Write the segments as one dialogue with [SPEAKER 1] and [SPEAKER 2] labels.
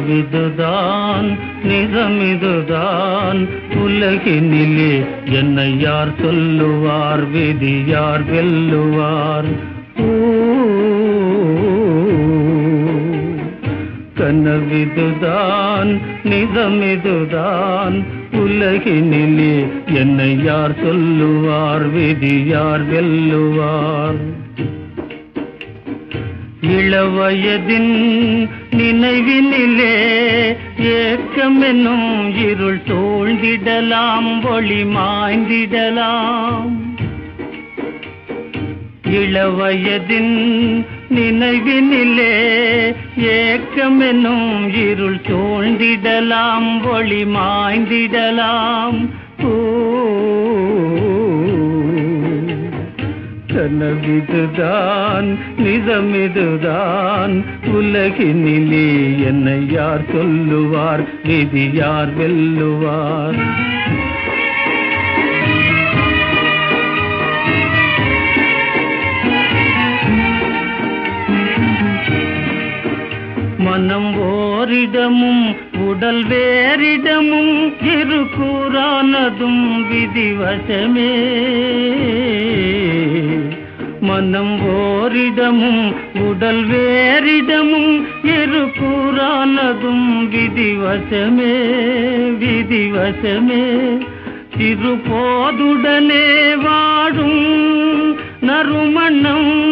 [SPEAKER 1] கனவிதுதான் நிஜமிதுதான் உலகினிலே என்னை யார் சொல்லுவார் விதி யார் வெல்லுவார் ஊ, கனவிதுதான் நிஜமிதுதான் உலகினிலே என்னை யார் சொல்லுவார் விதி யார் வெல்லுவார் இளவயதின் நினைவினிலே ஏக்கமென்னும் இருள் சூழ்ந்திடலாம் ஒளி மாய்ந்திடலாம் இளவயதின் நினைவினிலே ஏக்கமென்னும் இருள் சூழ்ந்திடலாம் ஒளி மாய்ந்திடலாம் ஓ கனவிதுதான் நிஜமிதுதான் உலகினிலே என்னை யார் சொல்லுவார் விதி யார் வெல்லுவார் மனம் ஓரிடமும் உடல் வேறிடமும் இரு கூறானதும் விதிவசமே மனம் ஓரிடமும் உடல் வேறிடமும் இரு கூறானதும் விதிவசமே விதிவசமே திருப்போதுடனே வாழும் நறுமணம்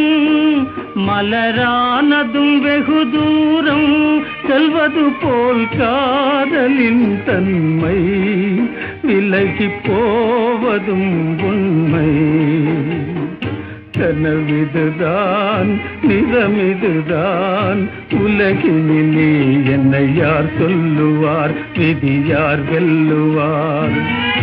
[SPEAKER 1] மலரானதும் வெகு தூரம் செல்வது போல் காதலின் தன்மை விலகி போவதும் உண்மை கனவிதுதான் நிஜமிதுதான் உலகினிலே என்னை யார் சொல்லுவார் விதி யார் வெல்லுவார்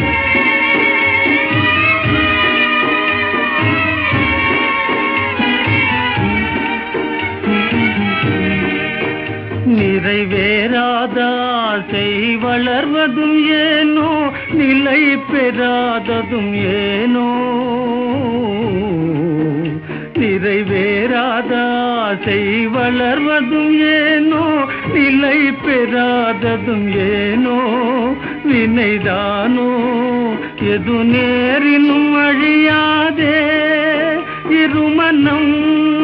[SPEAKER 1] நிறைவேறாத ஆசை வளர்வதும் ஏனோ நிலை பெறாததும் ஏனோ நிறைவேறாத ஆசை வளர்வதும் ஏனோ நிலை பெறாததும் ஏனோ வினைதானோ எது நேரினும் அழியாதே இருமனம்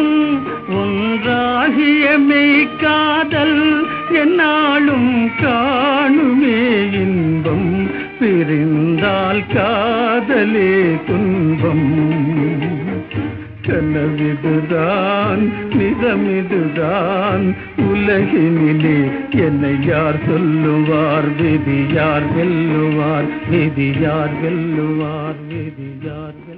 [SPEAKER 1] ஒன்றாகிய மெய்க்காதல் என்னாலும் காணுமே இன்பம் பிரிந்தால் காதலே துன்பம் கனவிதுதான் நிஜமிதுதான் உலகினிலே என்னை யார் சொல்லுவார் விதி யார் வெல்லுவார் விதி யார் வெல்லுவார் விதி யார் வெல்லுவார்